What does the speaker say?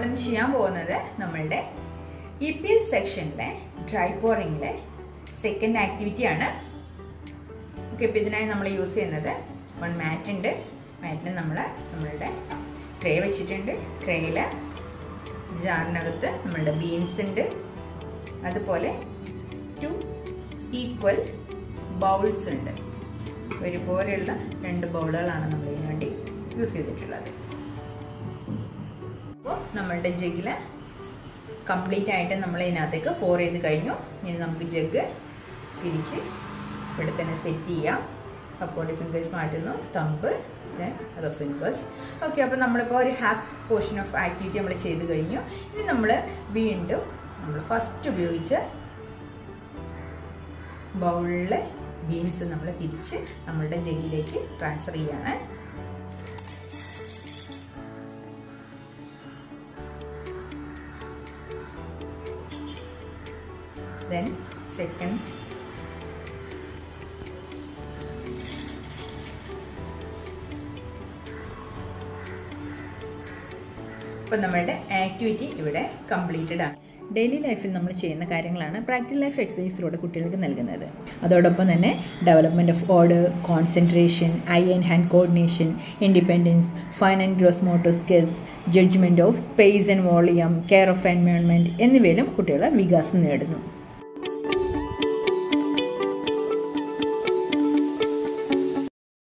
നമ്മളിന്ന് ചെയ്യാൻ പോകുന്നത് നമ്മളുടെ ഇ പി എസ് സെക്ഷനിലെ ഡ്രൈ പോറിങ്ങിലെ സെക്കൻഡ് ആക്ടിവിറ്റി ആണ് ഓക്കെ ഇപ്പോൾ ഇതിനായി നമ്മൾ യൂസ് ചെയ്യുന്നത് വൺ മാറ്റ് ഉണ്ട് മാറ്റിൽ നമ്മൾ നമ്മളുടെ ട്രേ വെച്ചിട്ടുണ്ട് ട്രേയിൽ ജാറിനകത്ത് നമ്മളുടെ ബീൻസ് ഉണ്ട് അതുപോലെ ടു ഈക്വൽ ബൗൾസ് ഉണ്ട് ഒരുപോലെയുള്ള രണ്ട് ബൗളുകളാണ് നമ്മൾ ഇതിനു വേണ്ടി യൂസ് ചെയ്തിട്ടുള്ളത് അപ്പോൾ നമ്മളുടെ ജഗ്ഗിൽ കംപ്ലീറ്റ് ആയിട്ട് നമ്മൾ ഇതിനകത്തേക്ക് പോർ ചെയ്ത് കഴിഞ്ഞു ഇനി നമുക്ക് ജഗ് തിരിച്ച് ഇവിടെ തന്നെ സെറ്റ് ചെയ്യാം സപ്പോർട്ട് ഫിംഗേഴ്സ് മാറ്റുന്നു തമ്പ് ദെൻ അത് ഫിംഗേഴ്സ് ഓക്കെ അപ്പോൾ നമ്മളിപ്പോൾ ഒരു ഹാഫ് പോർഷൻ ഓഫ് ആക്ടിവിറ്റി നമ്മൾ ചെയ്ത് കഴിഞ്ഞു ഇനി നമ്മൾ വീണ്ടും നമ്മൾ ഫസ്റ്റ് ഉപയോഗിച്ച ബൗളിലെ ബീൻസ് നമ്മൾ തിരിച്ച് നമ്മളുടെ ജഗ്ഗിലേക്ക് ട്രാൻസ്ഫർ ചെയ്യാണ് then second അപ്പോൾ നമ്മളുടെ ആക്ടിവിറ്റി ഇവിടെ കംപ്ലീറ്റഡ് ആണ് ഡെയിലി ലൈഫിൽ നമ്മൾ ചെയ്യുന്ന കാര്യങ്ങളാണ് പ്രാക്ടിക്കൽ ലൈഫ് എക്സസൈസിലൂടെ കുട്ടികൾക്ക് നൽകുന്നത് അതോടൊപ്പം തന്നെ development of order concentration eye and hand coordination independence fine and gross motor skills judgement of space and volume care of environment എന്നിവയിലും കുട്ടികൾ വികാസം നേടുന്നു